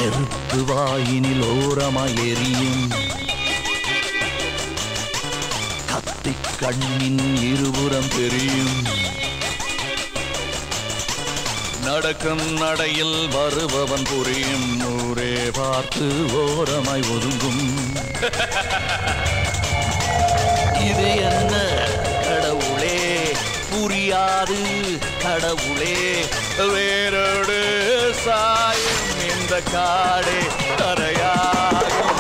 நெருப்பு வாயினில் ஓரமாய் எரியும் கத்தி கண்ணின் இருபுறம் தெரியும் நடக்கும் நடையில் வருபவன் புரியும் ஊரே பார்த்து ஓரமாய் ஒதுங்கும் இது என்ன கடவுளே புரியாது கடவுளே வேரோடு சாயும் இந்த காடே தரையாகும்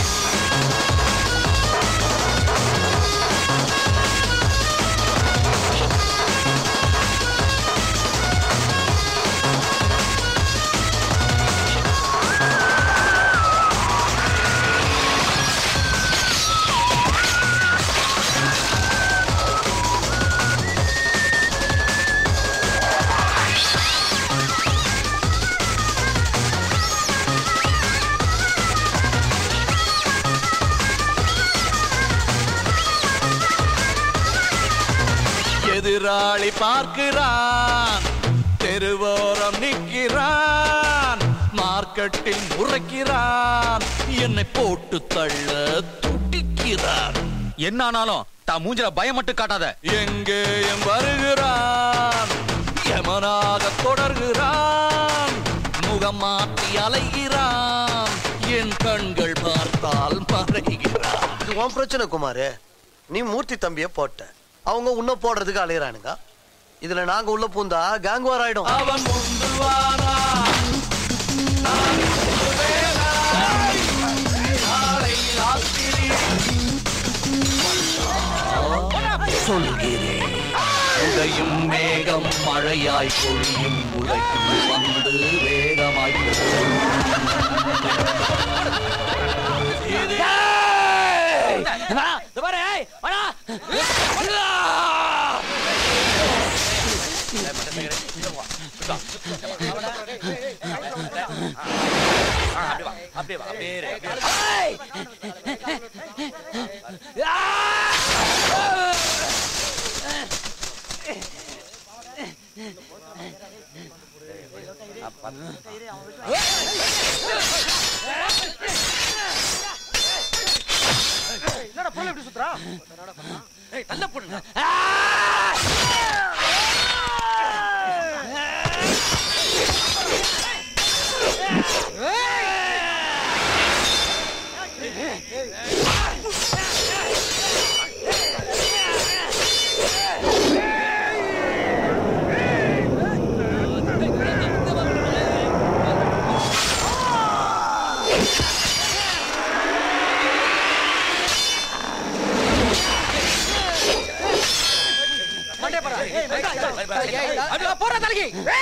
எதிராளி பார்க்கிறான் தெருவோரம் நிற்கிறான் மார்க்கெட்டில் முறைக்கிறான் என்னை போட்டு தள்ள துடிக்கிறான் என்ன ஆனாலும் தான் மூஞ்சில பயம் மட்டும் காட்டாத எங்கேயும் வருகிறான் யமனாக தொடர்கிறான் முகம் மாற்றி அலைகிறான் என் கண்கள் பார்த்தால் மறைகிறான் இது உன் பிரச்சனை குமாரு நீ மூர்த்தி தம்பிய போட்ட அவங்க உன்ன போடுறதுக்கு அலையறானுங்க இதுல நாங்க உள்ள பூந்தா கேங் வார் ஆயிடும் அவன் முந்து வாரான் நான் முந்து வேலாய். நாளை ராத்திரி சொல்கிறேன் உடையும் மேகம் மழையாய் பொழியும் உடைக்கும் வந்து வேகமாய் பொழியும். போற தலைக்கு